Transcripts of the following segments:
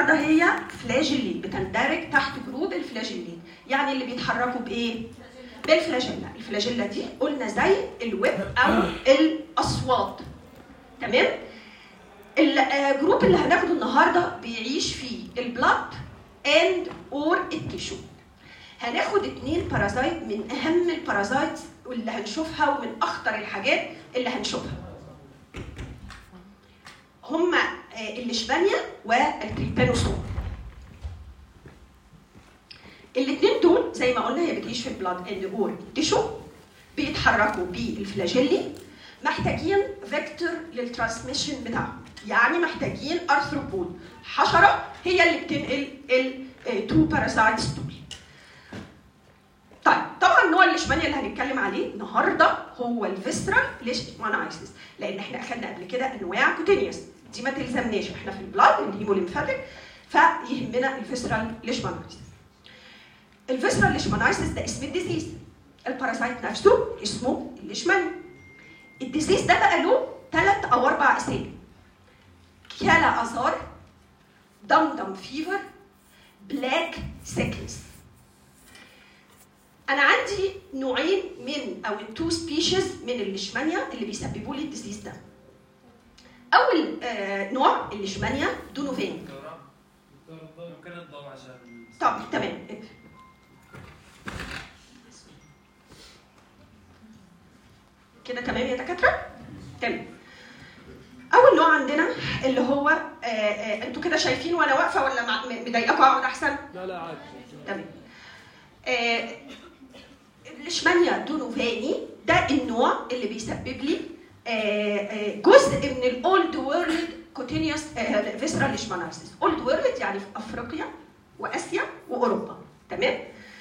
النهارده هي فلاجيليت بتندرج تحت جروب الفلاجيليت يعني اللي بيتحركوا بايه بالفلاجيلا الفلاجيلا دي قلنا زي الويب او الاصوات تمام الجروب اللي هناخده النهارده بيعيش فيه البلاد اند اور التيشو هناخد اتنين بارازايت من اهم البارازايت اللي هنشوفها ومن اخطر الحاجات اللي هنشوفها هما الليشمانيا والتريبانوسوم الاثنين دول زي ما قلنا هي بتعيش في البلاد اند اور تيشو بيتحركوا بالفلاجيلي محتاجين فيكتور للترانسميشن بتاعهم يعني محتاجين ارثروبود حشره هي اللي بتنقل التو باراسايتس دول طيب طبعا نوع الليشمانيا اللي هنتكلم عليه النهارده هو الفيسترال ليشمانايسيس لان احنا اخدنا قبل كده انواع كوتينيوس دي ما تلزمناش احنا في البلاد الهيموليمفاتيك فيهمنا الفيسترال ليشمانايسيس الفيسترال ليشمانايسيس ده اسم الديزيز الباراسايت نفسه اسمه الليشمانيا الديزيز ده بقى له ثلاث او اربع اسامي كالا ازار دم فيفر بلاك سيكنس انا عندي نوعين من او التو سبيشيز من الليشمانيا اللي بيسببوا لي الديزيز ده اول آه نوع الليشمانيا دونوفين ممكن الضوء عشان طب تمام كده تمام يا دكاتره تمام اول نوع عندنا اللي هو آه آه انتوا كده شايفين وانا واقفه ولا مع- مضايقاكم اقعد احسن لا لا عادي تمام آه الاشمانيا دونوفاني ده النوع اللي بيسبب لي آه، آه، جزء من الاولد وورلد كوتينيوس فيسرال ليشمانايسيس اولد وورلد يعني في افريقيا واسيا واوروبا تمام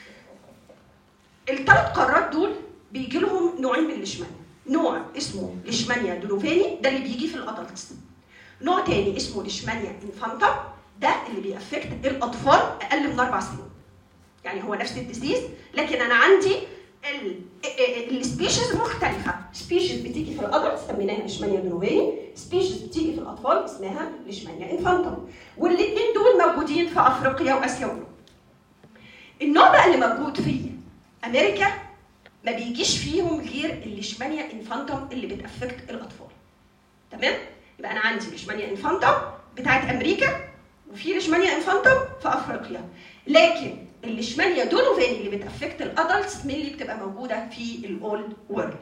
الثلاث قارات دول بيجي لهم نوعين من الليشمانيا نوع اسمه ليشمانيا دونوفاني ده اللي بيجي في الادلتس نوع تاني اسمه ليشمانيا انفانتا ده اللي بيأفكت الاطفال اقل من اربع سنين يعني هو نفس الديزيز لكن انا عندي السبيشيز مختلفه سبيشيز بتيجي في الادلت سميناها ليشمانيا دونوفاني سبيشيز بتيجي في الاطفال اسمها ليشمانيا انفانتا والاثنين دول موجودين في افريقيا واسيا واوروبا النوع بقى اللي موجود في امريكا ما بيجيش فيهم غير الليشمانيا انفانتم اللي بتافكت الاطفال تمام يبقى انا عندي ليشمانيا انفانتم بتاعت امريكا وفي ليشمانيا انفانتم في افريقيا لكن الليشمانيا دونوفاني اللي بتافكت الادلتس من اللي بتبقى موجوده في الاولد وورلد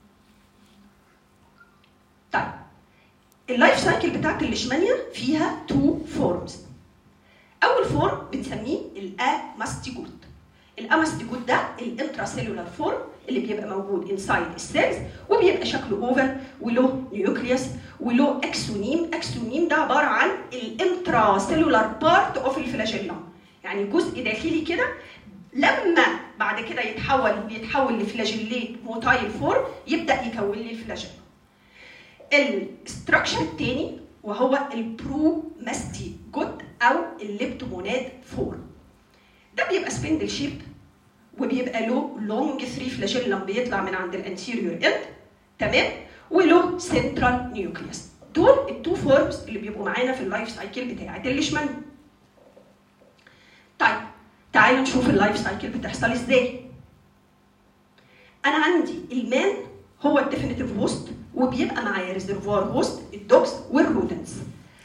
طيب اللايف سايكل بتاعت الليشمانيا فيها تو فورمز اول فورم بنسميه الاماستيجوت الاماستيجوت ده الانتراسيلولار فورم اللي بيبقى موجود انسايد السيلز وبيبقى شكله اوفر وله نيوكليوس وله اكسونيم اكسونيم ده عباره عن الانتراسيلولار بارت اوف الفلاجيلم يعني جزء داخلي كده لما بعد كده يتحول يتحول لفلاجيليت موتايل فورم يبدا يكون لي الفلاجيلم الاستراكشر الثاني وهو البروماستيجوت او الليبتوموناد فورم ده بيبقى سبندل شيب وبيبقى له لونج ثري فلاجيلم بيطلع من عند الانتيريور اند تمام وله سنترال نيوكليوس دول التو فورمز اللي بيبقوا معانا في اللايف سايكل بتاعه الليشمان طيب تعالوا نشوف اللايف سايكل بتحصل ازاي انا عندي المان هو الديفينيتيف هوست وبيبقى معايا ريزرفوار هوست الدوجز والرودنتس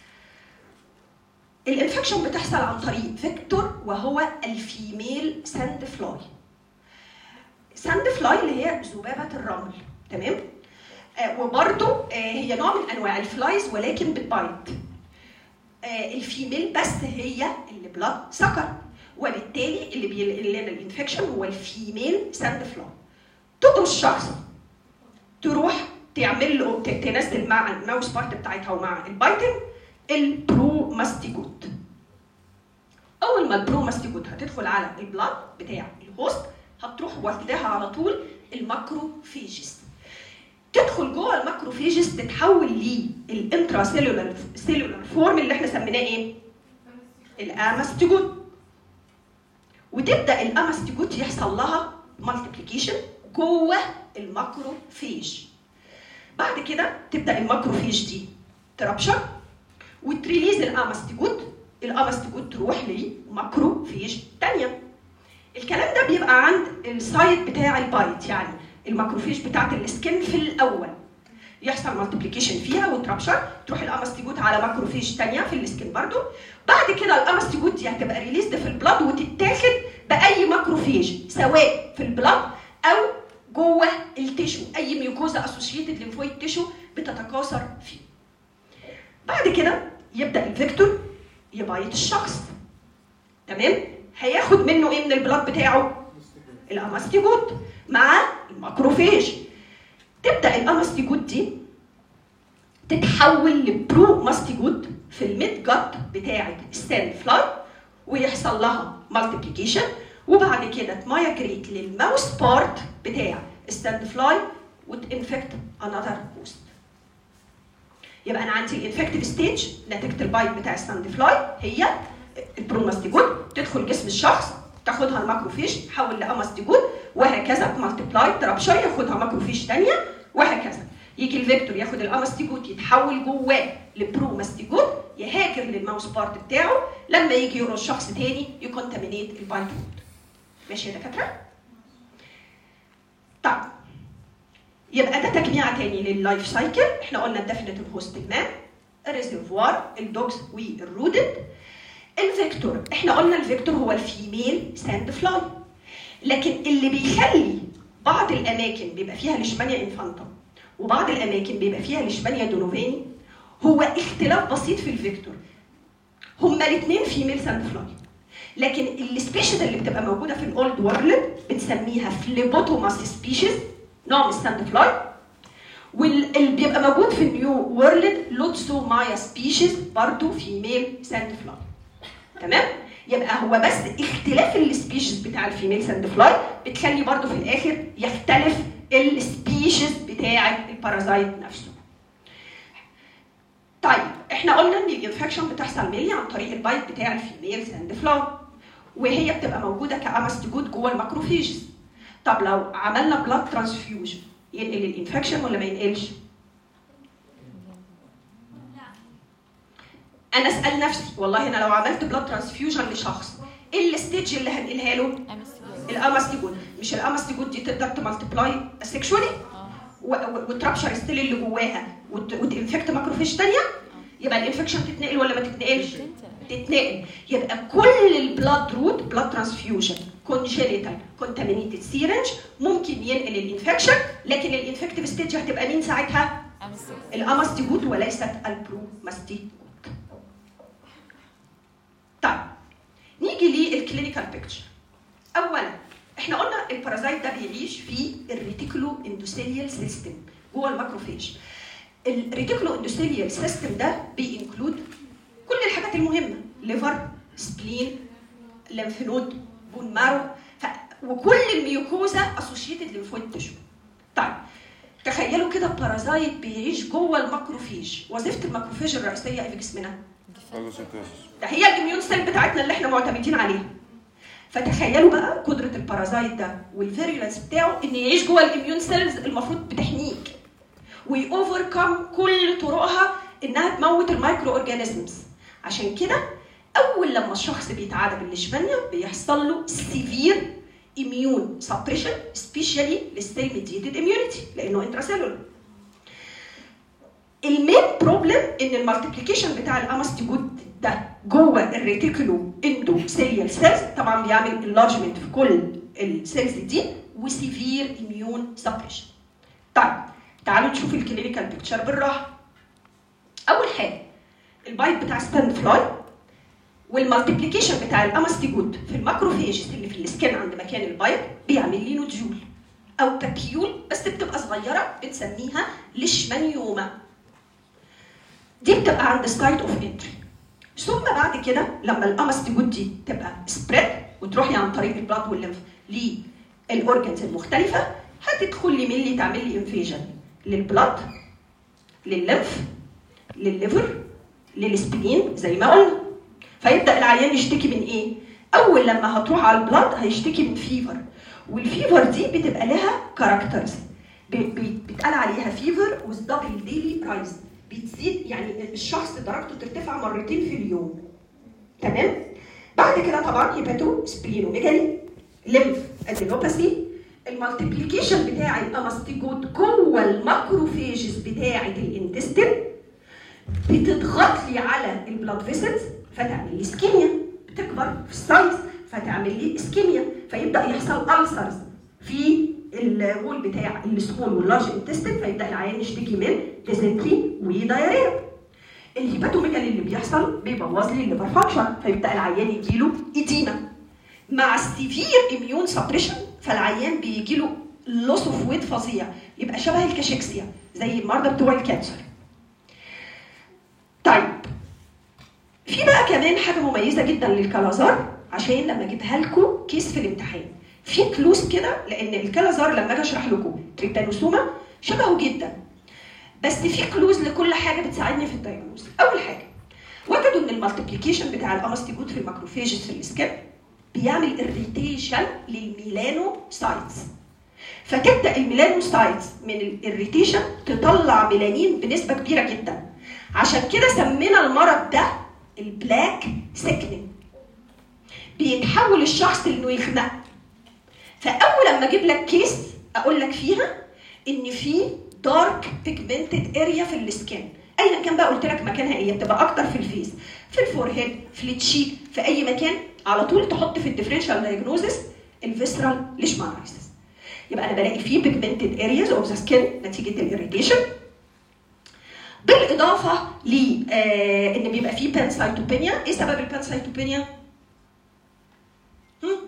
الانفكشن بتحصل عن طريق فيكتور وهو الفيميل ساند فلاي ساند فلاي اللي هي ذبابه الرمل تمام آه وبرده آه هي نوع من انواع الفلايز ولكن بتبايت آه الفيميل بس هي اللي بلاد سكر وبالتالي اللي بينقل لنا الانفكشن هو الفيميل ساند فلاي تقوم الشخص تروح تعمل له ت- تنزل مع الماوس بارت بتاعتها ومع البايتن البروماستيجوت اول ما البروماستيجوت هتدخل على البلاد بتاع الهوست هتروح واخداها على طول الماكروفيجز تدخل جوه الماكروفيجز تتحول للانترا سيلولار سيلولار فورم اللي احنا سميناه ايه؟ الاماستيجوت وتبدا الاماستيجوت يحصل لها مالتيبليكيشن جوه الماكروفيج بعد كده تبدا الماكروفيج دي تربشر وتريليز الاماستيجوت الامستجود تروح لماكروفيج تانية الكلام ده بيبقى عند السايت بتاع البايت يعني الماكروفيج بتاعت السكن في الاول يحصل مالتيبليكيشن فيها وترابشر تروح الامستجود على ماكروفيج تانية في السكن برضو بعد كده الامستجود دي هتبقى ريليزد في البلاد وتتاخد باي ماكروفيج سواء في البلاد او جوه التيشو اي ميوكوزا اسوشيتد ليمفويد تيشو بتتكاثر فيه بعد كده يبدا الفيكتور يبايت الشخص تمام هياخد منه ايه من البلاد بتاعه الامستيجود مع الماكروفيج تبدا الامستيجود دي تتحول لبرو ماستيجود في الميد جت بتاعه الساند فلاي ويحصل لها مالتيبليكيشن وبعد كده تمايجريت للماوس بارت بتاع الساند فلاي وتنفكت انذر هوست يبقى انا عندي الانفكتيف ستيج نتيجه البايت بتاع الساند فلاي هي البروماستيجود تدخل جسم الشخص تاخدها الماكروفيج تحول لاماستيجود وهكذا تمالتيبلاي ترابشر ياخدها ماكروفيج ثانيه وهكذا يجي الفيكتور ياخد الاماستيجود يتحول جواه لبروماستيجود يهاجر للماوس بارت بتاعه لما يجي يرى شخص تاني يكونتامينيت البايت فود ماشي يا دكاتره؟ طيب يبقى ده تجميع تاني لللايف سايكل احنا قلنا الديفينيتيف هوست المان الريزرفوار الدوجز والرودنت الفيكتور احنا قلنا الفيكتور هو الفيميل ساند فلاي لكن اللي بيخلي بعض الاماكن بيبقى فيها ليشمانيا انفانتا وبعض الاماكن بيبقى فيها ليشمانيا دونوفاني هو اختلاف بسيط في الفيكتور هما الاثنين فيميل ساند فلاي لكن السبيشيز اللي بتبقى موجوده في الاولد وورلد بنسميها فليبوتوماس سبيشيز نوع من الساند فلاي واللي بيبقى موجود في النيو وورلد لوتسو مايا سبيشيز برضه فيميل ساند فلاي تمام يبقى هو بس اختلاف السبيشيز بتاع الفيميل ساند فلاي بتخلي برضه في الاخر يختلف السبيشيز بتاع البارازايت نفسه طيب احنا قلنا ان الانفكشن بتحصل ميلي عن طريق البايت بتاع الفيميل ساند فلاي وهي بتبقى موجوده كامستجود جوه الماكروفيجز طب لو عملنا بلاد ترانسفيوجن ينقل الانفكشن ولا ما ينقلش؟ انا اسال نفسي والله انا لو عملت بلاد ترانسفيوجن لشخص ايه الستيج اللي هنقلها له؟ الامستيجود مش الامستيجود دي تقدر تمالتيبلاي سيكشولي وترابشر ستيل اللي جواها وتنفكت ماكروفيج ثانيه يبقى الانفكشن تتنقل ولا ما تتنقلش؟ تتنقل يبقى كل البلاد روت بلاد ترانسفيوجن كونجينيتال كونتامينيتد سيرنج ممكن ينقل الانفكشن لكن الانفكتيف ستيج هتبقى مين ساعتها؟ الامستيجود وليست البروماستيجود. طيب نيجي للكلينيكال بيكتشر. اولا احنا قلنا البارازايت ده بيعيش في الريتيكولو اندوثيليال سيستم جوه الماكروفيج. الريتيكولو اندوثيليال سيستم ده بينكلود كل الحاجات المهمه ليفر سبلين ليمف نود بون مارو ف... وكل الميوكوزا اسوشيتد ليمفويد تيشو طيب تخيلوا كده بارازايت بيعيش جوه الماكروفيج وظيفه الماكروفيج الرئيسيه ايه في جسمنا ده هي الاميون سيل بتاعتنا اللي احنا معتمدين عليها فتخيلوا بقى قدره البارازايت ده والفيريولانس بتاعه ان يعيش جوه الاميون سيلز المفروض بتحميك ويوفركم كل طرقها انها تموت المايكرو اورجانيزمز عشان كده اول لما الشخص بيتعادى بالليشمانيا بيحصل له سيفير اميون سبريشن سبيشالي للسيل ميديتد اميونيتي لانه انتراسيلولر المين بروبلم ان المالتيبليكيشن بتاع الامستيجود ده جوه الريتيكولو اندو سيليال سيلز طبعا بيعمل انلارجمنت في كل السيلز دي وسيفير اميون سبريشن طيب تعالوا نشوف الكلينيكال بيكتشر بالراحه اول حاجه البايت بتاع ستاند فلاي والمالتيبليكيشن بتاع الامستيجود في الماكروفيجز اللي في السكن عند مكان البايت بيعمل لي نوديول او باكيول بس بتبقى صغيره بنسميها ليشمانيوما دي بتبقى عند سايت اوف انتري ثم بعد كده لما الامستيجود دي تبقى سبريد وتروحي عن طريق البلاد والليمف للاورجنز المختلفه هتدخل لي ملي تعمل لي انفيجن للبلاد للليمف للليفر للسبلين زي ما قلنا فيبدا العيان يشتكي من ايه؟ اول لما هتروح على البلاد هيشتكي من فيفر والفيفر دي بتبقى لها كاركترز بيتقال عليها فيفر وذ دبل ديلي رايز بتزيد يعني الشخص درجته ترتفع مرتين في اليوم تمام بعد كده طبعا هيباتو سبلينوميجالي ليمف ادينوباثي المالتيبليكيشن بتاع الاماستيجوت جوه الماكروفيجز بتاعه الانتستين بتضغط لي على البلاد فيسلز فتعمل لي اسكيميا بتكبر في السايز فتعمل لي اسكيميا فيبدا يحصل ألسرز في الوول بتاع السمول واللارج انتستين فيبدا العيان يشتكي من ديزنتري ودايريا الهيباتوميجالي اللي بيحصل بيبوظ لي الليفر فانكشن فيبدا العيان يجيله ايديما مع السيفير اميون سبريشن فالعيان بيجيله لوس اوف ويت فظيع يبقى شبه الكاشيكسيا زي المرضى بتوع الكانسر طيب في بقى كمان حاجه مميزه جدا للكلازار عشان لما اجيبها لكم كيس في الامتحان في كلوز كده لان الكلازار لما اجي اشرح لكم تريبانوسوما شبهه جدا بس في كلوز لكل حاجه بتساعدني في الدايجنوز اول حاجه وجدوا ان المالتيبليكيشن بتاع الاماستيجوت في الماكروفيجز في السكن بيعمل اريتيشن للميلانوسايتس فتبدا الميلانوسايتس من الاريتيشن تطلع ميلانين بنسبه كبيره جدا عشان كده سمينا المرض ده البلاك سيكنينج بيتحول الشخص انه يخنق فاول لما اجيب لك كيس اقول لك فيها ان في دارك بيجمنتد اريا في السكين ايا كان بقى قلت لك مكانها ايه بتبقى اكتر في الفيس في الفورهيد في التشيك في اي مكان على طول تحط في الديفرنشال دايجنوزس الفيسرال ليشمانايسيس يبقى انا بلاقي فيه بيجمنتد ارياز اوف ذا سكين نتيجه الاريتيشن بالاضافه ل آه ان بيبقى فيه بانسايتوبينيا ايه سبب البانسايتوبينيا هم؟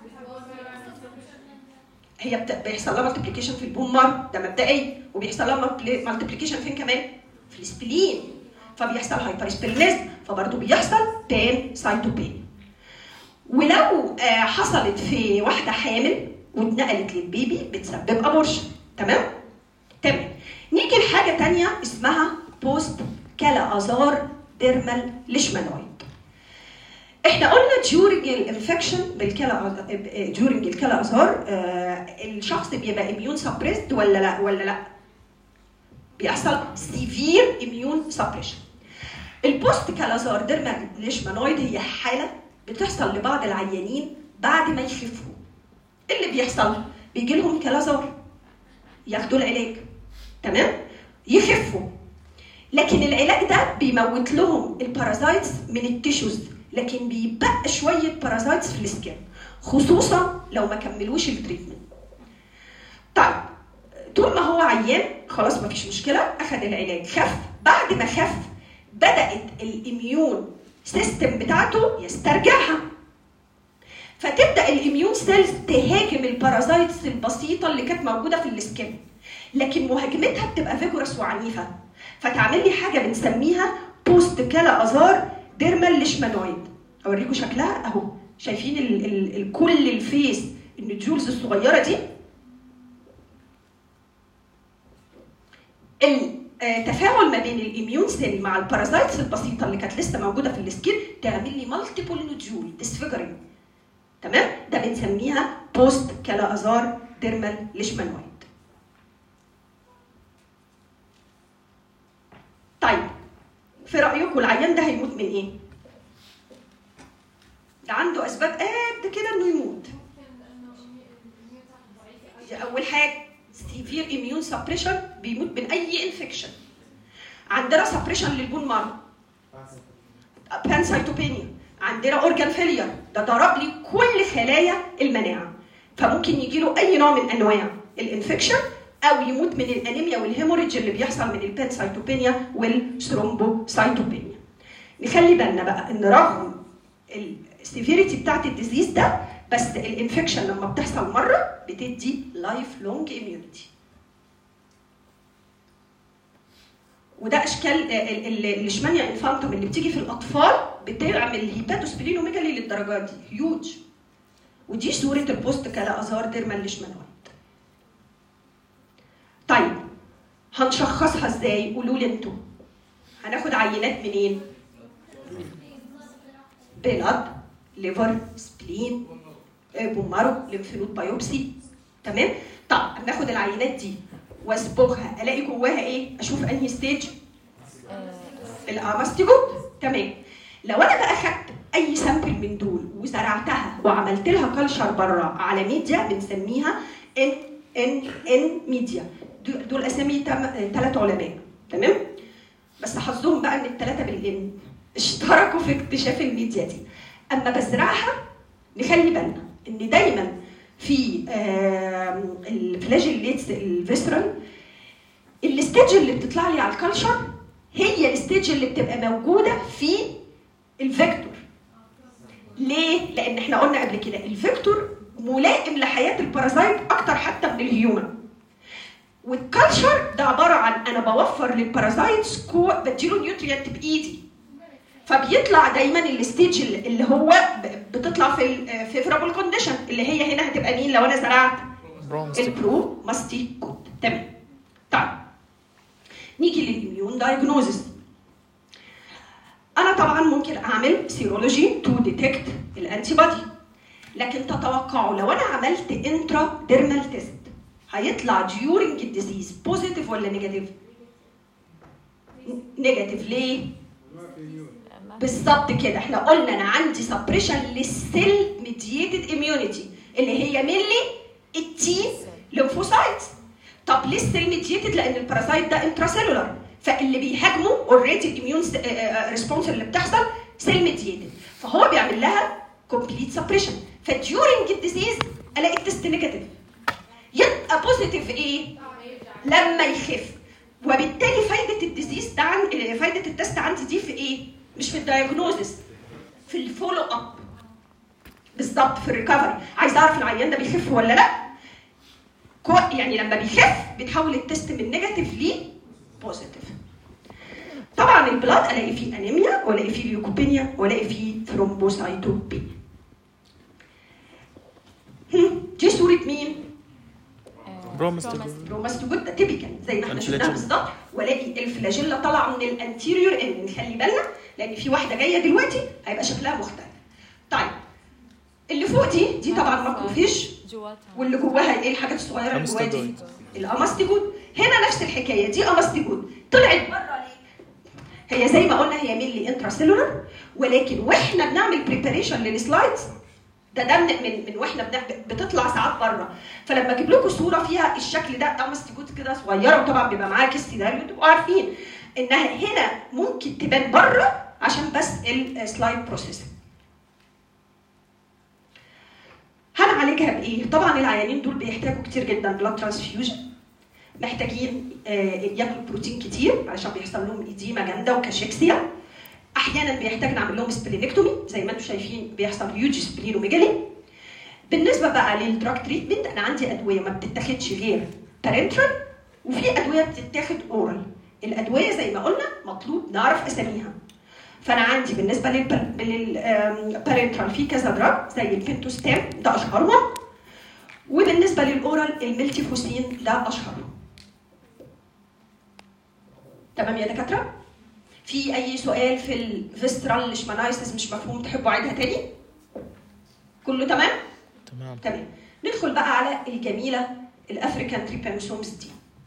هي بت... بيحصل لها مالتيبليكيشن في البون مار ده مبدئي وبيحصل لها مالتيبليكيشن فين كمان؟ في السبلين فبيحصل هايبر سبلينيزم فبرضه بيحصل بين سايتوبين ولو آه حصلت في واحده حامل واتنقلت للبيبي بتسبب ابورشن تمام؟ تمام نيجي لحاجه تانية اسمها بوست كالا ازار ديرمال ليشمانويد احنا قلنا during الانفكشن بالكلا during الكلا ازهار آه الشخص بيبقى اميون سبريسد ولا لا ولا لا بيحصل سيفير اميون سبريشن البوست كالازار ديرمال ليشمانويد هي حاله بتحصل لبعض العيانين بعد ما يخفوا ايه اللي بيحصل بيجي لهم كالازار ياخدوا العلاج تمام يخفوا لكن العلاج ده بيموت لهم البارازايتس من التيشوز لكن بيبقى شويه بارازايتس في السكين خصوصا لو ما كملوش التريتمنت طيب طول ما هو عيان خلاص ما فيش مشكله اخذ العلاج خف بعد ما خف بدات الاميون سيستم بتاعته يسترجعها فتبدا الاميون سيلز تهاجم البارازايتس البسيطه اللي كانت موجوده في السكين لكن مهاجمتها بتبقى فيجورس وعنيفه فتعمل لي حاجه بنسميها بوست كالا ازار ديرمال ليشمانويد اوريكم شكلها اهو شايفين ال ال ال كل الفيس النجولز الصغيره دي التفاعل ما بين الاميون سيل مع البارازايتس البسيطه اللي كانت لسه موجوده في السكين تعمل لي مالتيبل نوديول ديسفيجرنج تمام ده بنسميها بوست كالا ازار ديرمال ليشمانويد طيب في رايكم العيان ده هيموت من ايه ده عنده اسباب قد كده انه يموت دي اول حاجه سيفير اميون سبريشن بيموت من اي انفكشن عندنا سبريشن للبون مارو بانسايتوبينيا عندنا اورجان فيلير ده ضرب لي كل خلايا المناعه فممكن يجي له اي نوع من انواع الانفكشن او يموت من الانيميا والهيموريدج اللي بيحصل من البانسايتوبينيا والثرومبوسايتوبينيا نخلي بالنا بقى ان رغم السيفيريتي بتاعت الديزيز ده بس الانفكشن لما بتحصل مره بتدي لايف لونج اميونيتي وده اشكال الاشمانيا انفانتوم اللي بتيجي في الاطفال بتعمل هيباتوسبلينوميجالي للدرجات دي هيوج ودي صوره البوست كلا ازهار ديرمال ليشمانويد طيب هنشخصها ازاي قولوا لي انتوا هناخد عينات منين بلاد ليفر سبلين بومارو ليمفنود بايوبسي تمام طب ناخد العينات دي واصبغها الاقي جواها ايه اشوف انهي ستيج الاماستيجوت تمام لو انا بقى خدت اي سامبل من دول وزرعتها وعملت لها كلشر بره على ميديا بنسميها ان ان ان ميديا دول دول اسامي ثلاث علماء تمام بس حظهم بقى ان الثلاثه بالان اشتركوا في اكتشاف الميديا دي اما بزرعها نخلي بالنا ان دايما في آم، الفلاجيليتس الفيسرال الستيج اللي بتطلع لي على الكالشر هي الستيج اللي بتبقى موجوده في الفيكتور ليه؟ لان احنا قلنا قبل كده الفيكتور ملائم لحياه البارازايت اكتر حتى من الهيومن والكالشر ده عباره عن انا بوفر للبارازايتس كو بديله نيوتريانت بايدي فبيطلع دايما الستيج اللي اللي هو ب- بتطلع في الفيفرابل كونديشن اللي هي هنا هتبقى مين لو انا زرعت البرو ماستي كود تمام طيب نيجي للاميون دايجنوزس انا طبعا ممكن اعمل سيرولوجي تو ديتكت الانتي بودي لكن تتوقعوا لو انا عملت انترا ديرمال تيست هيطلع ديورنج الديزيز بوزيتيف ولا نيجاتيف؟ نيجاتيف ليه؟ بالظبط كده احنا قلنا انا عندي سبريشن للسيل ميدييتد اميونيتي اللي هي مينلي التي ليمفوسايتس طب ليه السيل ميدييتد لان الباراسايت ده انتراسيلولار فاللي بيهاجمه اوريدي الاميون ريسبونس اللي بتحصل سيل ميدييتد فهو بيعمل لها كومبليت سبريشن فديورنج الديزيز الاقي التست نيجاتيف يبقى بوزيتيف ايه؟ لما يخف وبالتالي فايده الديزيز ده عن فايده التست عندي دي في ايه؟ مش في الدايجنوزس في الفولو اب بالظبط في الريكفري عايز اعرف العيان ده بيخف ولا لا كو يعني لما بيخف بتحول التست من نيجاتيف ل بوزيتيف طبعا البلاد الاقي فيه انيميا والاقي فيه ليوكوبينيا والاقي فيه ثرومبوسايتوبينيا هم، دي صوره مين؟ برومستيجول روماستوجود ده تيبيكال زي ما احنا شفناه Antilateral. بالظبط والاقي الفلاجيلا طالعه من الانتيريور ان نخلي بالنا لان في واحده جايه دلوقتي هيبقى شكلها مختلف. طيب اللي فوق دي دي طبعا ماكروفيش جواتها واللي جواها ايه الحاجات الصغيره اللي جواها دي؟ أمستيجود. الاماستيجود هنا نفس الحكايه دي اماستيجود طلعت بره ليه؟ هي زي ما قلنا هي مينلي انتراسيلولر ولكن واحنا بنعمل بريباريشن للسلايدز ده ده من من, من واحنا بنع- بتطلع ساعات بره فلما اجيب لكم صوره فيها الشكل ده اماستيجود كده صغيره وطبعا بيبقى معاها كيس ده تبقوا عارفين انها هنا ممكن تبان بره عشان بس السلايد بروسيسنج هنعالجها بايه؟ طبعا العيانين دول بيحتاجوا كتير جدا بلاد ترانسفيوجن محتاجين آه، ياكلوا بروتين كتير علشان بيحصل لهم ايديما جامده وكاشيكسيا احيانا بيحتاج نعمل لهم سبلينكتومي زي ما انتم شايفين بيحصل هيوج سبلينوميجالي بالنسبه بقى للدراج تريتمنت انا عندي ادويه ما بتتاخدش غير بارنترال وفي ادويه بتتاخد اورال الادويه زي ما قلنا مطلوب نعرف اساميها فانا عندي بالنسبه للبارنترال في كذا دراج زي الفينتوستام ده اشهرهم وبالنسبه للاورال الميلتيفوسين ده اشهرهم تمام يا دكاتره في اي سؤال في الفيسترال ليشمانايسيس مش مفهوم تحبوا اعيدها تاني كله تمام تمام تمام ندخل بقى على الجميله الافريكان تريبانوسومز دي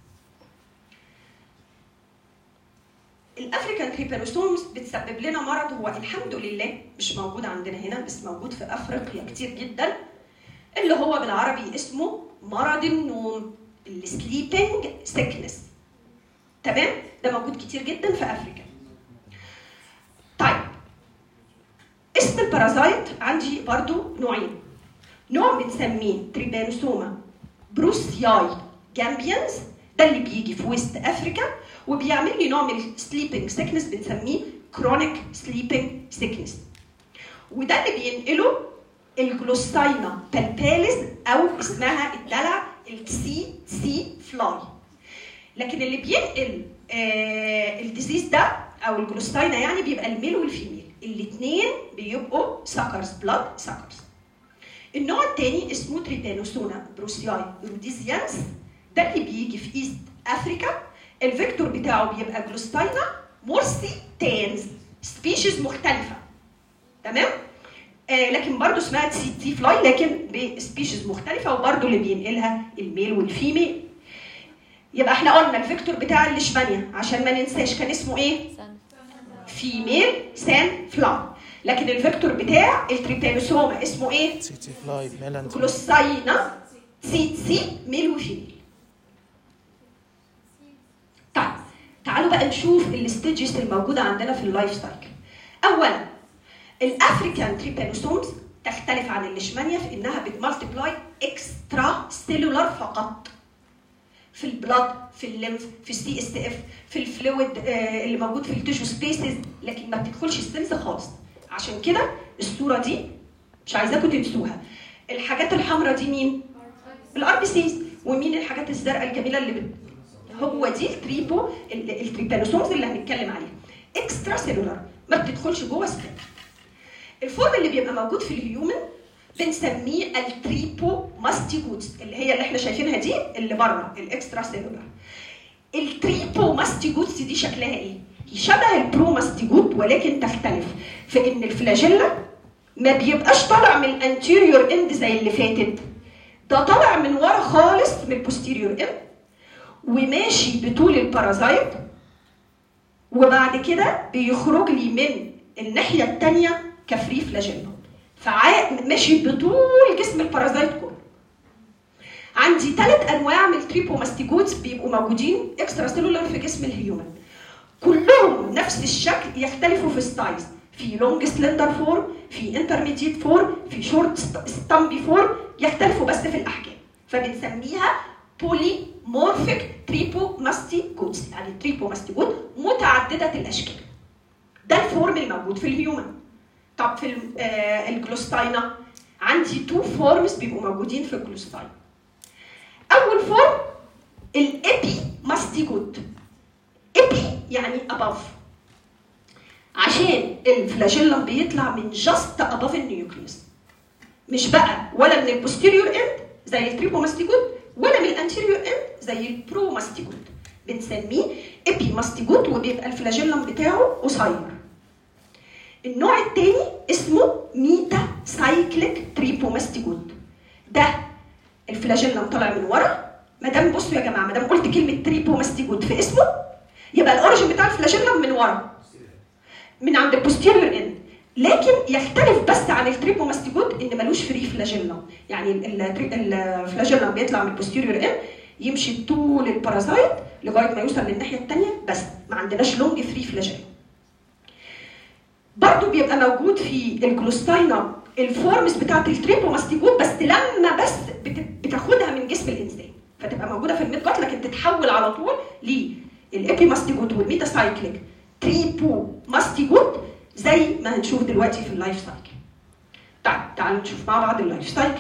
الافريكان تريبانوسومز بتسبب لنا مرض هو الحمد لله مش موجود عندنا هنا بس موجود في افريقيا كتير جدا اللي هو بالعربي اسمه مرض النوم السليبنج سيكنس تمام ده موجود كتير جدا في افريقيا طيب اسم البارازايت عندي برضو نوعين نوع بنسميه تريبانوسوما بروسياي جامبيانز ده اللي بيجي في وسط افريكا وبيعمل لي نوع من السليبنج سيكنس بنسميه كرونيك سليبنج سيكنس وده اللي بينقله الجلوستاينا بالباليز او اسمها الدلع السي سي فلاي لكن اللي بينقل آه الديزيز ده او الجلوستاينا يعني بيبقى الميل والفيميل الاثنين بيبقوا ساكرز بلاد ساكرز النوع الثاني اسمه تريبانوسونا بروسياي روديزيانس ده اللي بيجي في ايست افريكا الفيكتور بتاعه بيبقى جلوستاينا مورسي تانز سبيشيز مختلفه تمام آه لكن برضه اسمها سي تي فلاي لكن بسبيشيز مختلفه وبرضه اللي بينقلها الميل والفيميل يبقى احنا قلنا الفيكتور بتاع الليشمانيا عشان ما ننساش كان اسمه ايه؟ سن فيميل سان فلاي لكن الفيكتور بتاع التريبانوسوما اسمه ايه؟ تي تي فلاي ميلان كلوساينا سيتسي ميلوجينيل طيب تعالوا بقى نشوف الستيجز الموجوده عندنا في اللايف سايكل اولا الافريكان تريبانوسومز تختلف عن الليشمانيا في انها بتمالتيبلاي اكسترا سيلولار فقط في البلاد في الليمف في السي اس اف في الفلويد آه، اللي موجود في التيشو سبيسز لكن ما بتدخلش السيلز خالص عشان كده الصوره دي مش عايزاكم تنسوها الحاجات الحمراء دي مين الار بي سيز ومين الحاجات الزرقاء الجميله اللي بت... هو دي التريبو ال- التريبانوسومز اللي هنتكلم عليها اكسترا سيلولار ما بتدخلش جوه السكن الفورم اللي بيبقى موجود في الهيومن بنسميه التريبو ماستيجوتس اللي هي اللي احنا شايفينها دي اللي بره الاكسترا سيلولار التريبو ماستيجوتس دي شكلها ايه؟ شبه البرو ماستيجوت ولكن تختلف في ان الفلاجيلا ما بيبقاش طالع من الانتيريور اند زي اللي فاتت ده طالع من ورا خالص من البوستيريور اند وماشي بطول البارازايت وبعد كده بيخرج لي من الناحيه الثانيه كفري فلاجيلا فماشي بطول جسم البارازايت كله عندي ثلاث انواع من التريبوماستيجوتس بيبقوا موجودين اكسترا سيلولار في جسم الهيومن كلهم نفس الشكل يختلفوا في السايز في لونج سلندر فورم في انترميديت فورم في شورت ستامبي فورم يختلفوا بس في الاحجام فبنسميها بولي مورفيك تريبوماستيجوتس يعني تريبوماستيجوت متعدده الاشكال ده الفورم الموجود في الهيومن طب في ال- آه، الجلوستاينا عندي تو فورمز بيبقوا موجودين في الجلوستاينا اول فورم الابي ماستيجوت ابي يعني above عشان الفلاجيلا بيطلع من جاست above النيوكليوس مش بقى ولا من البوستيريور اند زي التريبوماستيجوت ولا من الانتيريور اند زي البروماستيجوت بنسميه ابي ماستيجوت وبيبقى الفلاجيلم بتاعه قصير النوع الثاني اسمه ميتا سايكليك تريبوماستيجوت ده الفلاجيلم طالع من ورا ما دام بصوا يا جماعه ما دام قلت كلمه تريبوماستيجوت في اسمه يبقى الاوريجن بتاع الفلاجيلم من ورا من عند البوستيريور اند لكن يختلف بس عن التريبوماستيجوت ان ملوش فري فلاجيلم يعني ال- ال- الفلاجيلم بيطلع من البوستيريور اند يمشي طول البارازايت لغايه ما يوصل للناحيه الثانيه بس ما عندناش لونج فري فلاجيلم برضو بيبقى موجود في الجلوستاينا الفورمز بتاعت التريبوماستيجوت بس لما بس بت- بتاخدها من جسم الانسان فتبقى موجوده في الميد جات لكن تتحول على طول للابيماستيجوت والميتاسايكليك تريبوماستيجوت زي ما هنشوف دلوقتي في اللايف سايكل. طيب تعالوا نشوف مع بعض اللايف سايكل.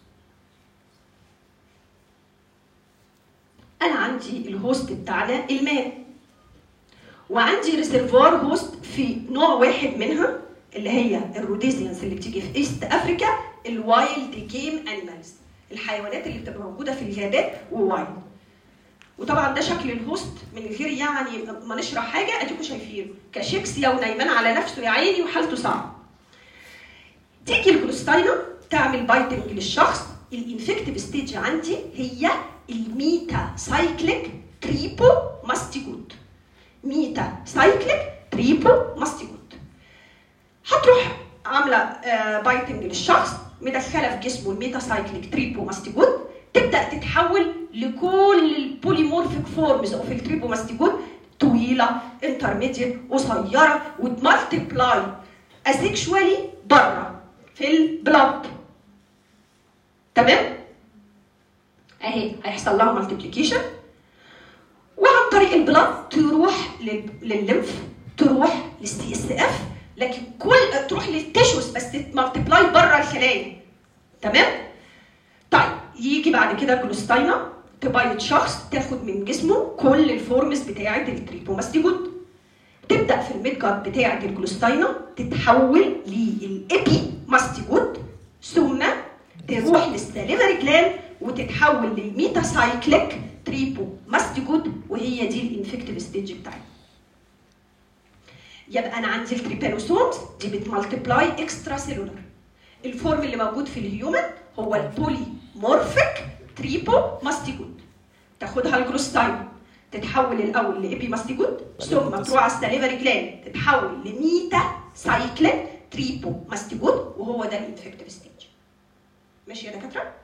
انا عندي الهوست بتاعنا الماء وعندي ريزرفوار هوست في نوع واحد منها اللي هي الروديزيانس اللي بتيجي في ايست افريكا الوايلد جيم انيمالز الحيوانات اللي بتبقى موجوده في الغابات ووايلد وطبعا ده شكل الهوست من غير يعني ما نشرح حاجه اديكم شايفينه كشيكسيا ونايمان على نفسه يا عيني وحالته صعبه تيجي الجلوستاينا تعمل بايتنج للشخص الانفكتيف ستيج عندي هي الميتا سايكليك تريبو ماستيجوت ميتا سايكليك تريبو ماستيجوت هتروح عامله آه، بايتنج للشخص مدخله في جسمه الميتا سايكليك تريبو ماستيجوت تبدا تتحول لكل البوليمورفيك فورمز اوف التريبو ماستيجوت طويله انترميديت قصيره وتمالتيبلاي اسيكشوالي بره في البلاد تمام اهي هيحصل لها مالتيبليكيشن وعن طريق البلاد تروح لل- للليمف تروح للسي اس اف لكن كل تروح للتشوس بس تمالتيبلاي بره الخلايا تمام طيب يجي بعد كده جلوستاينا تبايض شخص تاخد من جسمه كل الفورمز بتاعه التريبوماستيجوت تبدا في الميد جات بتاعه الجلوستاينا تتحول للابي ماستيجوت ثم تروح للساليفري جلاند وتتحول للميتاسايكليك تريبو ماستيجوت وهي دي الانفكتيف ستيج بتاعتنا يبقى انا عندي التريبانوسومز دي بتمالتيبلاي اكسترا سيلولار الفورم اللي موجود في الهيومن هو البولي مورفيك تريبو ماستيجوت تاخدها الجلوستاين تتحول الاول لابي ماستيجوت ثم تروح على الساليفري جلاند تتحول لميتا سايكليك تريبو ماستيجود وهو ده الانفكتيف ستيج ماشي يا دكاتره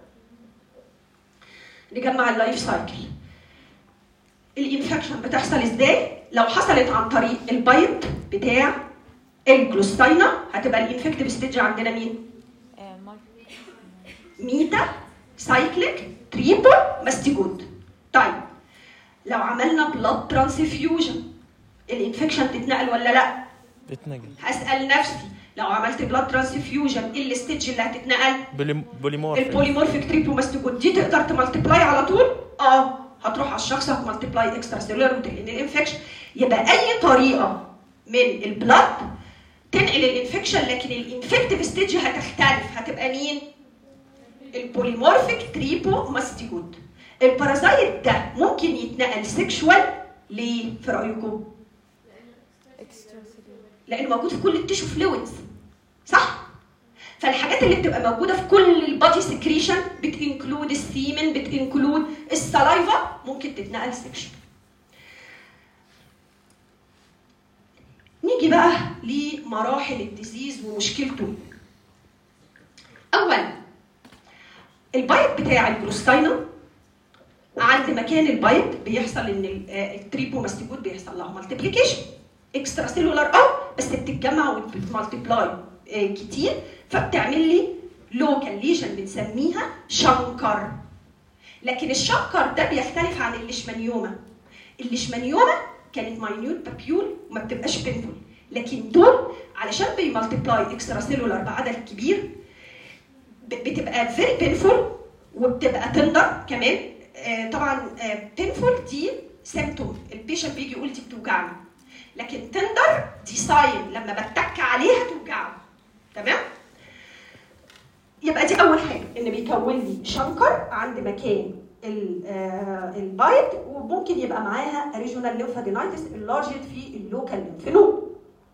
نجمع اللايف سايكل الانفكشن بتحصل ازاي لو حصلت عن طريق البيض بتاع الجلوستاينا هتبقى الانفكتيف ستيج عندنا مين آه، مال- ميتا سايكليك تريبو ماستيجود طيب لو عملنا بلاد ترانسفيوجن الانفكشن تتنقل ولا لا بتنقل هسال نفسي لو عملت بلاد ترانسفيوجن ايه الستيج اللي هتتنقل بولي- بوليمورفيك البوليمورفيك تريبوماستيجود دي تقدر تمالتبلاي على طول اه هتروح على الشخص هتمالتبلاي اكسترا سيلولر وتنقل الانفكشن يبقى اي طريقه من البلاد تنقل الانفكشن لكن الانفكتيف ستيج هتختلف هتبقى مين البوليمورفيك تريبوماستيجود البارازايت ده ممكن يتنقل سيكشوال ليه في رايكم اكسترا سيلولر لانه موجود في كل التيشو فلويدز صح فالحاجات اللي بتبقى موجوده في كل البادي سكريشن بتنكلود السيمن بتنكلود السلايفا ممكن تتنقل سكشن نيجي بقى لمراحل الديزيز ومشكلته اولا البايت بتاع الجلوستاينا عند مكان البايت بيحصل ان ال- آه، التريبوماستيجود بيحصل لها مالتيبليكيشن اكسترا سيلولار اه بس بتتجمع وبتمالتيبلاي آه، كتير فبتعمل لي لوكال ليجن بنسميها شنكر لكن الشنكر ده بيختلف عن الليشمانيوما الليشمانيوما كانت ماينيوت بابيول وما بتبقاش بينفول لكن دول علشان بيمالتيبلاي اكسترا سيلولار بعدد كبير ب- بتبقى فيري بينفول وبتبقى تندر كمان آه، طبعا بينفول دي سيمتوم البيشنت بيجي يقول دي بتوجعني لكن تندر دي ساين لما بتك عليها توجعه تمام يبقى دي اول حاجه ان بيكون لي شنكر عند مكان ال- آه، البايت وممكن يبقى معاها ريجونال ليمفادينايتس اللارجت في اللوكال ليمف نود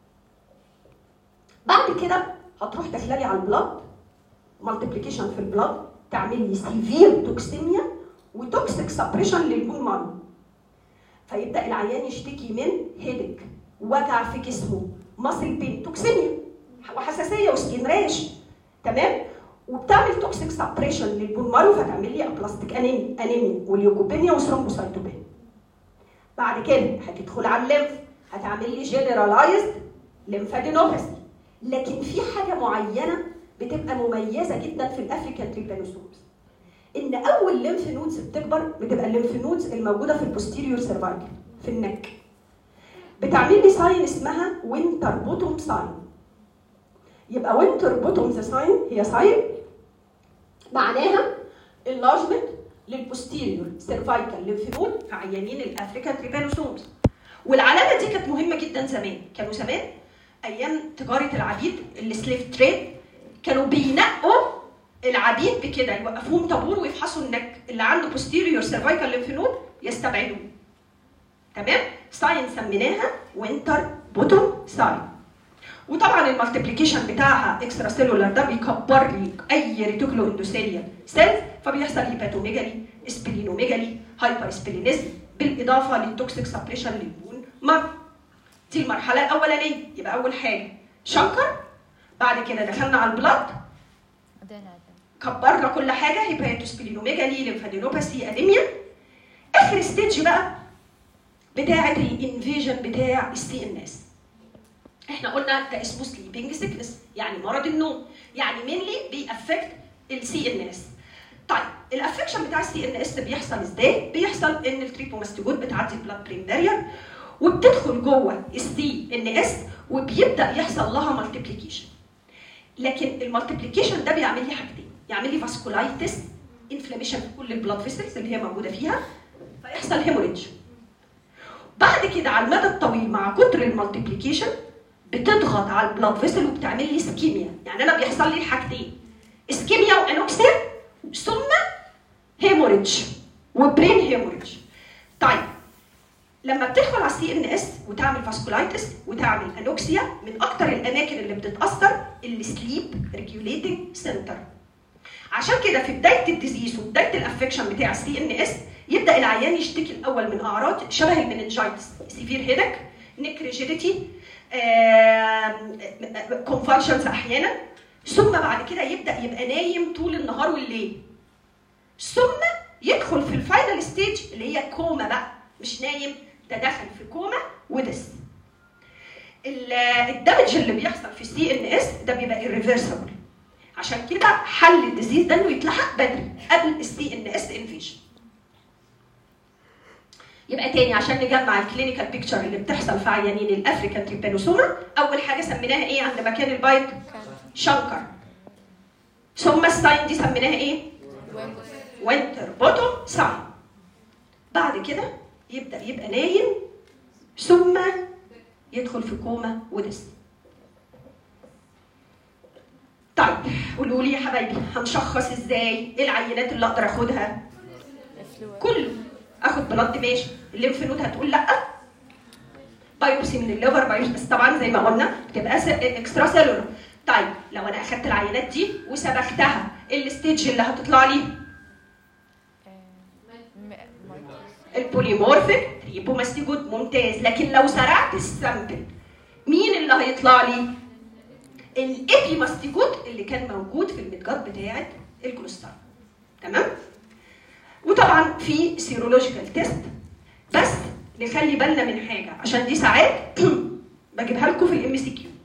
بعد كده هتروح داخله لي على البلاد مالتيبليكيشن في البلاد تعمل لي سيفير توكسيميا وتوكسيك سبريشن للبون مارو فيبدا العيان يشتكي من هيدك وجع في جسمه ماسل بين توكسيميا وحساسيه وسكين راش تمام وبتعمل توكسيك سبريشن للبون مارو فتعمل لي ابلاستيك انيميا انيميا واليوكوبينيا وثرومبوسايتوبينيا بعد كده هتدخل على الليمف هتعمل لي جنرالايزد ليمفادينوباثي لكن في حاجه معينه بتبقى مميزه جدا في الافريكان تريبانوسومز ان اول ليمف نودز بتكبر بتبقى الليمف نودز الموجوده في البوستيريور سيرفايكل في النك بتعمل لي ساين اسمها وينتر بوتوم ساين يبقى وينتر بوتوم ساين هي ساين معناها enlargement للبوستيريور سيرفايكال ليمف نود في عيانين الافريكان تريبانوسومز والعلامه دي كانت مهمه جدا زمان كانوا زمان ايام تجاره العبيد السليف تريد كانوا بينقوا العبيد بكده يوقفوهم طابور ويفحصوا النك اللي عنده posterior cervical lymph node يستبعدوه تمام ساين سميناها وينتر بوتوم ساين وطبعا المالتيبليكيشن بتاعها اكسترا سيلولار ده بيكبر لي اي ريتيكولو اندوثيليال سيلز فبيحصل هيباتوميجالي اسبلينوميجالي هايبر اسبلينيزم بالاضافه للتوكسيك سبريشن للبون مر دي المرحله الاولانيه يبقى اول حاجه شنكر بعد كده دخلنا على البلاد بعدين عدل كبرنا كل حاجه هيباتوسبلينوميجالي ليمفادينوباثي انيميا اخر ستيج بقى بتاعه الانفيجن بتاع السي ان اس احنا قلنا ده اسمه سليبنج سيكنس يعني مرض النوم يعني مينلي بيأفكت السي ان اس طيب الافكشن بتاع السي ان اس بيحصل ازاي؟ بيحصل ان التريبوماستيجود بتعدي البلاد برين بارير وبتدخل جوه السي ان اس وبيبدا يحصل لها مالتيبليكيشن لكن المالتيبليكيشن ده بيعمل لي حاجتين يعمل لي فاسكولايتس انفلاميشن في كل البلاد فيسلز اللي هي موجوده فيها فيحصل هيموريدج بعد كده على المدى الطويل مع كتر المالتيبليكيشن بتضغط على البلاد فيسل وبتعمل لي اسكيميا يعني انا بيحصل لي الحاجتين اسكيميا وانوكسيا ثم هيموريدج وبرين هيموريدج طيب لما بتدخل على السي ان اس وتعمل فاسكولايتس وتعمل انوكسيا من اكتر الاماكن اللي بتتاثر السليب ريجوليتنج سنتر عشان كده في بدايه الديزيز وبدايه الافكشن بتاع السي ان اس يبدا العيان يشتكي الاول من اعراض شبه المننجايتس سيفير هيدك نيك ريجيديتي كونفالشنز احيانا ثم بعد كده يبدا يبقى نايم طول النهار والليل ثم يدخل في الفاينل ستيج اللي هي كوما بقى مش نايم ده دخل في كوما ودس ال- الدمج اللي بيحصل في السي ان اس ده بيبقى irreversible عشان كده حل الديزيز ده انه يتلحق بدري قبل السي ان اس انفيشن يبقى تاني عشان نجمع الكلينيكال بيكتشر اللي بتحصل في عيانين الافريكان تريبانوسوما اول حاجه سميناها ايه عند مكان البايت شنكر ثم الساين دي سميناها ايه وينتر بوتوم ساين بعد كده يبدا يبقى نايم ثم يدخل في كوما ودس طيب قولوا لي يا حبايبي هنشخص ازاي ايه العينات اللي اقدر اخدها الفلويد كله اخد بلاد ماشي الليمف نود هتقول لا بايوبسي من الليفر بايوبسي بس طبعا زي ما قلنا بتبقى اكسترا سيلولر طيب لو انا اخدت العينات دي وسبختها ايه الستيج اللي هتطلع لي البوليمورفيك تريبوماستيجود ممتاز لكن لو زرعت السامبل مين اللي هيطلع لي الابيماستيجود اللي كان موجود في المتجات بتاعه الكوليسترول تمام وطبعا في سيرولوجيكال تيست بس نخلي بالنا من حاجه عشان دي ساعات بجيبها لكم في الام سي كيو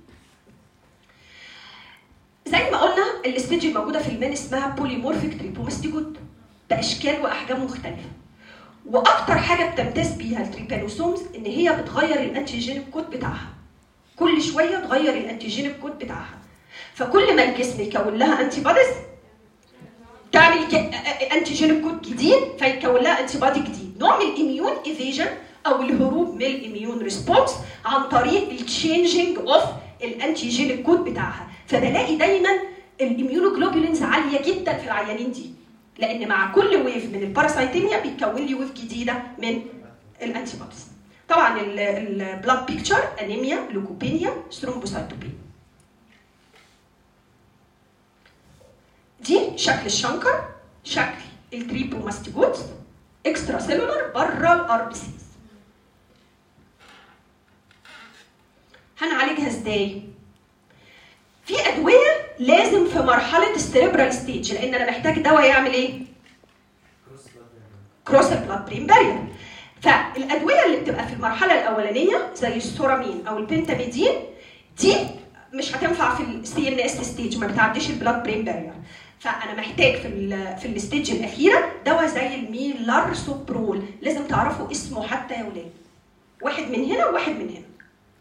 زي ما قلنا الستيج الموجوده في المان اسمها بوليمورفيك تريبوماستيجود باشكال واحجام مختلفه واكتر حاجه بتمتاز بيها التريبانوسومز ان هي بتغير الانتيجينيك كود بتاعها كل شويه تغير الانتيجينيك كود بتاعها فكل ما الجسم يكون لها انتي بوديز تعمل ك- انتيجينيك كود جديد فيكون لها انتي بودي جديد نوع من الاميون ايفيجن او الهروب من الاميون ريسبونس عن طريق التشينجينج اوف الانتيجينيك كود بتاعها فبلاقي دايما الاميونوجلوبولينز عاليه جدا في العيانين دي لان مع كل ويف من الباراسايتيميا بيتكون لي ويف جديده من الانتي بوديز طبعا البلاد بيكتشر انيميا لوكوبينيا ثرومبوسايتوبينيا دي شكل الشنكر شكل التريبوماستيجوت اكسترا سيلولر بره الار بي سيز هنعالجها ازاي؟ في ادويه لازم في مرحله السيريبرال ستيج لان انا محتاج دواء يعمل ايه؟ كروس البلاد برين بارير فالادويه اللي بتبقى في المرحله الاولانيه زي السورامين او البنتاميدين دي مش هتنفع في السي ان اس ستيج ما بتعديش البلاد برين بارير فانا محتاج في ال في الستيج الاخيره دواء زي الميلارسوبرول لازم تعرفوا اسمه حتى يا ولاد واحد من هنا وواحد من هنا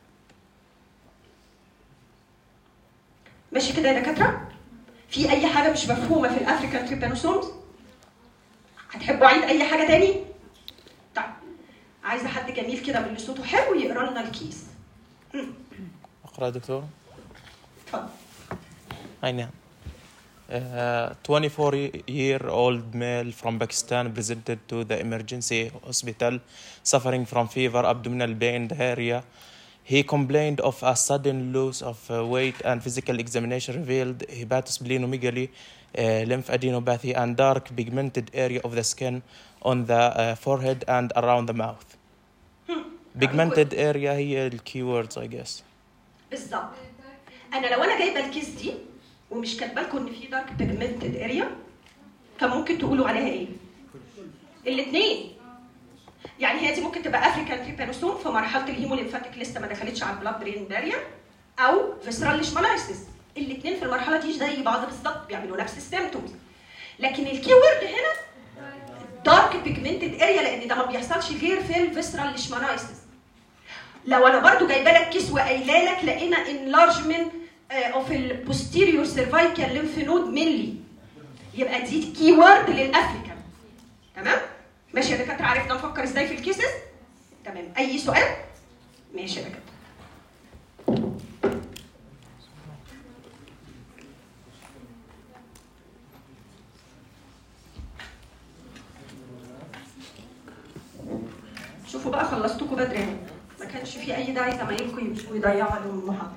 ماشي كده يا دكاتره في اي حاجه مش مفهومه في الافريكان تريبانوسومز هتحبوا اعيد اي حاجه تاني طيب عايزه حد جميل كده من اللي صوته حلو يقرا لنا الكيس اقرا دكتور اتفضل اي نعم Uh, 24 year old male from Pakistan presented to the emergency hospital suffering from fever, abdominal pain, diarrhea. He complained of a sudden loss of uh, weight and physical examination revealed hepatosplenomegaly, uh, lymphadenopathy, and dark pigmented area of the skin on the uh, forehead and around the mouth. Pigmented area هي الكيوردز I guess. بالظبط انا لو انا جايبه الكيس دي ومش كاتبه لكم ان في دارك بيجمنتد اريا كان ممكن تقولوا عليها ايه؟ الاثنين يعني هي دي ممكن تبقى افريكان تريبانوسوم في مرحله الهيموليمفاتيك لسه ما دخلتش على البلاد برين بارير او فيسرال ليشمانايسيس الاثنين في المرحله دي زي بعض بالظبط بيعملوا نفس السيمتومز لكن الكيورد هنا دارك بيجمنتد اريا لان ده ما بيحصلش غير في الفيسرال ليشمانايسيس لو انا برضو جايبه لك كيس وقايله لك لقينا انلارجمنت اوف البوستيريور سيرفايكال ليمف نود مينلي يبقى دي كي وورد للافريكان تمام ماشي يا دكاتره عرفنا نفكر ازاي في الكيسز تمام اي سؤال ماشي يا دكاتره شوفوا بقى خلصتكم بدري اهو ما كانش في اي داعي زمايلكم يمشوا يضيعوا عليهم المحاضره